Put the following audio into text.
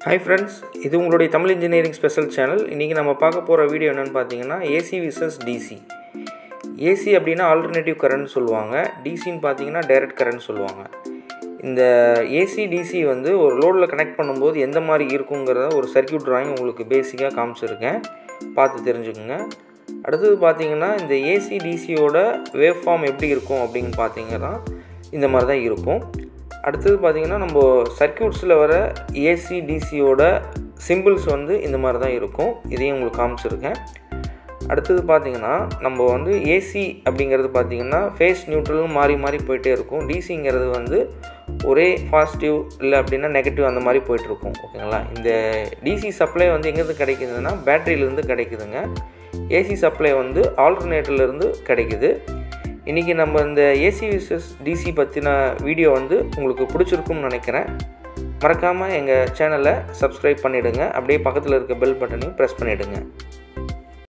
hi friends இது உங்களுடைய Tamil engineering special channel இன்றைக்கி நம்ம பார்க்க போகிற வீடியோ என்னென்னு பார்த்தீங்கன்னா ஏசி விசஸ் டிசி ஏசி அப்படின்னா ஆல்டர்னேட்டிவ் கரண்ட் சொல்லுவாங்க டிசின்னு பார்த்தீங்கன்னா டைரக்ட் கரண்ட் சொல்லுவாங்க இந்த ஏசி டிசி வந்து ஒரு லோடில் கனெக்ட் பண்ணும்போது எந்த மாதிரி இருக்குங்கிறத ஒரு சர்க்கியூட் ட்ராயிங் உங்களுக்கு பேசிக்காக காமிச்சிருக்கேன் பார்த்து தெரிஞ்சுக்குங்க அடுத்தது பார்த்தீங்கன்னா இந்த ஏசி டிசியோட வேவ் ஃபார்ம் எப்படி இருக்கும் அப்படின்னு பார்த்தீங்கன்னா இந்த மாதிரி தான் இருக்கும் அடுத்தது பார்த்திங்கன்னா நம்ம சர்க்கியூட்ஸில் வர ஏசி டிசியோட சிம்பிள்ஸ் வந்து இந்த மாதிரி தான் இருக்கும் இதையும் உங்களுக்கு காமிச்சிருக்கேன் அடுத்தது பார்த்திங்கன்னா நம்ம வந்து ஏசி அப்படிங்கிறது பார்த்திங்கன்னா ஃபேஸ் நியூட்ரலும் மாறி மாறி போயிட்டே இருக்கும் டிசிங்கிறது வந்து ஒரே பாசிட்டிவ் இல்லை அப்படின்னா நெகட்டிவ் அந்த மாதிரி போயிட்டுருக்கும் ஓகேங்களா இந்த டிசி சப்ளை வந்து எங்கேருந்து கிடைக்குதுன்னா பேட்டரியிலேருந்து கிடைக்குதுங்க ஏசி சப்ளை வந்து ஆல்டர்னேட்டர்லேருந்து கிடைக்குது இன்றைக்கி நம்ம இந்த ஏசி விசஸ் டிசி பற்றின வீடியோ வந்து உங்களுக்கு பிடிச்சிருக்கும்னு நினைக்கிறேன் மறக்காமல் எங்கள் சேனலை சப்ஸ்கிரைப் பண்ணிவிடுங்க அப்படியே பக்கத்தில் இருக்க பெல் பட்டனையும் ப்ரெஸ் பண்ணிவிடுங்க